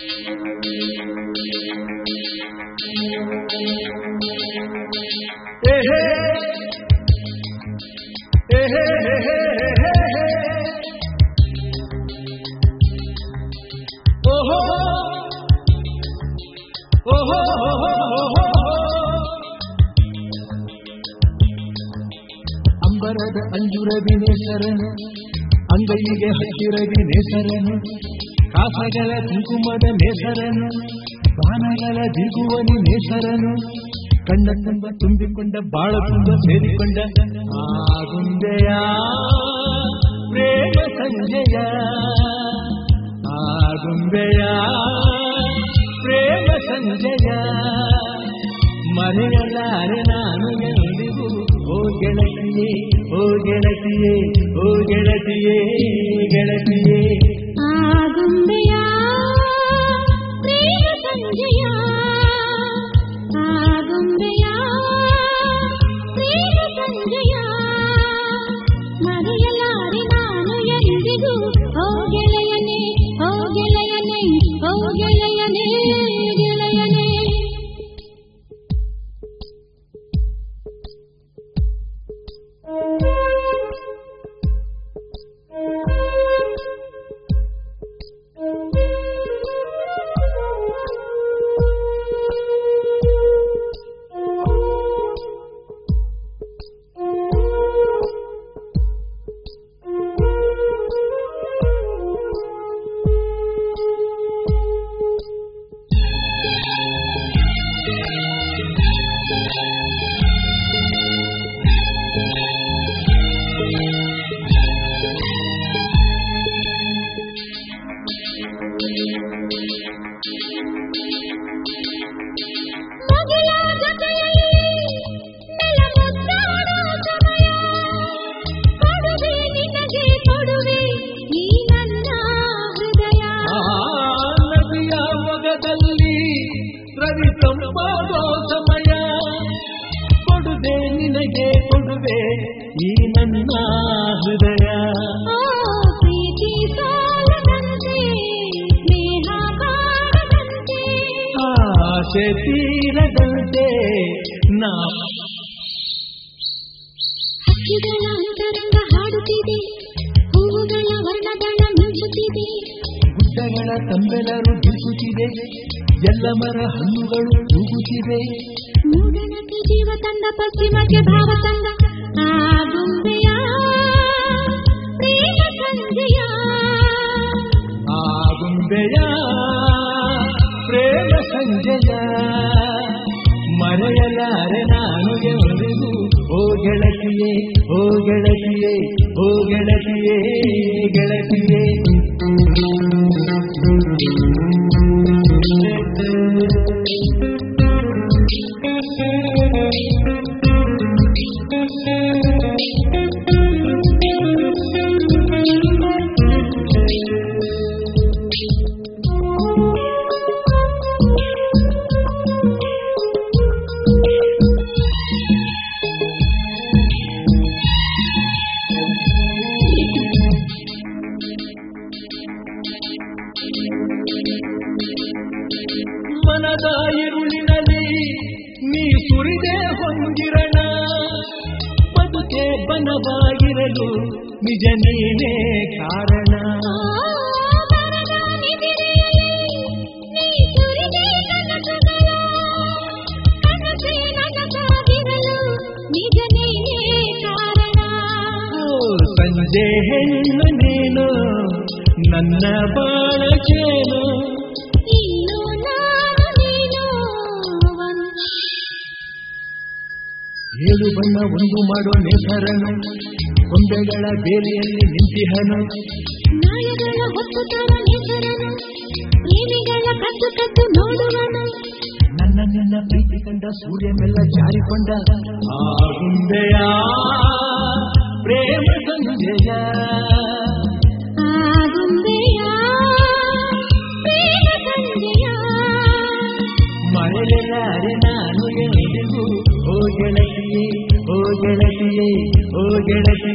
ಏಹೇ ಏಹೇ ಓಹೋ ಓಹೋ ಅಂಬರದ ಅಂಜುರದಿ ನೇಸರನು ಅಂಗೈಗೆ ಹತ್ತಿರದಿ ನೇಸರನು ಕಾಸಗಳ ಕುಂಕುಮದ ನೇಸರನು ಬಾಣಗಳ ದಿಗುವನಿ ನೇಸರನು ಕಣ್ಣ ತುಂಬ ತುಂಬಿಕೊಂಡ ಬಾಳ ತುಂಬ ಸೇರಿಕೊಂಡ ಆಗುಂದೆಯ ಪ್ರೇಮ ಸಂಜಯ ಆಗುಂಬೆಯ ಪ್ರೇಮ ಸಂಜಯ ಮರೆಯಲಾರೆ ನಾನು ಎಂದಿಗೂ ಓ ಗೆಳತಿಯೇ ಓ ಗೆಳತಿಯೇ ಓ ಗೆಳತಿಯೇ ಗೆಳತಿಯೇ ಆಗುಂಬೆಯ ಪ್ರೇಮ ಸಂಜಯ ಆಗುಂಬೆಯ ಪ್ರೇಮ ಸಂಜಯ ಮರೆಯಲಾರೆ ನಾನು ಎಂದಿಗೂ ಓ ಗೆಳೆಯನೇ ಓ ಗೆಳೆಯನೇ ಓ ಗೆಳೆಯನೇ ಗೆಳೆಯನೇ ಮಗಳ ಜೊತೆಯಲ್ಲಿ ನೆಲಮುತ್ತಾಡೋ ಸಮಯ ಕೊಡುವೆ ನಿನಗೆ ಕೊಡುವೆ ಈ ನನ್ನ ಹೃದಯ ಆ ನದಿಯ ಮೊಗದಲ್ಲಿ ರವಿ ತಂಪಾದೋ ಸಮಯ ಕೊಡುವೆ ನಿನಗೆ ಕೊಡುವೆ ಈ ನನ್ನ ಹೃದಯ ಓ ಪ್ರೀತಿ ಸಾಲದಂತೆ ಸ್ನೇಹ ಬಾಡದಂತೆ ಆಸೆ ತೀರದಂತೆ ನಾ ಹಕ್ಕಿಗಳ ಅಂತರಂಗ ಹಾಡುತ್ತಿದೆ ಹೂವುಗಳ ವರ್ಣದಳ ಮಿಂಚುತ್ತಿದೆ ಗುಡ್ಡಗಳ ತಂಬೆಲರು ಬೀಸುತ್ತಿದೆ ಎಲ್ಲ ಮರ ಹಣ್ಣುಗಳು ತೂಗುತ್ತಿವೆ ಮೂಡಣಕ್ಕೆ ಜೀವ ತಂದ ಪಶ್ಚಿಮಕ್ಕೆ ಭಾವ ತಂದ ಆಗುಂಬೆಯ ಪ್ರೇಮ ಸಂಜೆಯ ಆಗುಂಬೆಯ ಪ್ರೇಮ ಸಂಜಯ ಮರೆಯಲಾರೆ ನಾನು ಎಂದಿಗೂ ಓ ಗೆಳತಿಯೇ ಓ ಗೆಳತಿಯೇ ಓ ಗೆಳತಿಯೇ ಗೆಳತಿಯೇ ಮನದ ಇರುಳಿನಲ್ಲಿ ನೀ ಸುರಿದೆ ಹೊಂದಿರಣ ಬದುಕೆ ಬನವಾಗಿರಲು ನಿಜ ನೀನೇ ಕಾರಣ ಮರದ ನಿದಿರೆಯಲ್ಲಿ ನೀ ಸುರಿದೆ ಕನಸುಗಳ ಕನಸೇ ನನಗಾಗಿರಲು ನಿಜ ನೀನೇ ಕಾರಣ ಓ, ಸಂಜೆ ಹೆಣ್ಣು ನೀನು ನನ್ನ ಬಾಳಕೇನು ಇನ್ನು ನಾನು ನೀನು ಒಂದು ಏಳು ಬಣ್ಣ ಒಂದು ಮಾಡೋ ನೇಸರನು ಕೊಂಬೆಗಳ ಬೇಲಿಯಲ್ಲಿ ನಿಂತಿಹನು ನಾಯಗಳ ಹೊತ್ತು ತರ ಹೆಸರನು ಪ್ರೇಮಿಗಳ ಕದ್ದು ಕದ್ದು ನೋಡುವನು ನನ್ನ ನಿನ್ನ ಪ್ರೀತಿ ಕಂಡ ಸೂರ್ಯ ಮೆಲ್ಲ ಜಾರಿಕೊಂಡ ಆಗುಂಬೆಯ ಪ್ರೇಮ ಸಂಜಯ ಆಗುಂಬೆಯ ಪ್ರೇಮ ಸಂಜೆಯ ಮರೆಯಲಾರೆ ನಾನು ಎಂದಿಗೂ ಓ ಗೆಳತಿಯೇ ಓ ಗೆಳತಿಯೇ ಓ ಗೆಳತಿಯೇ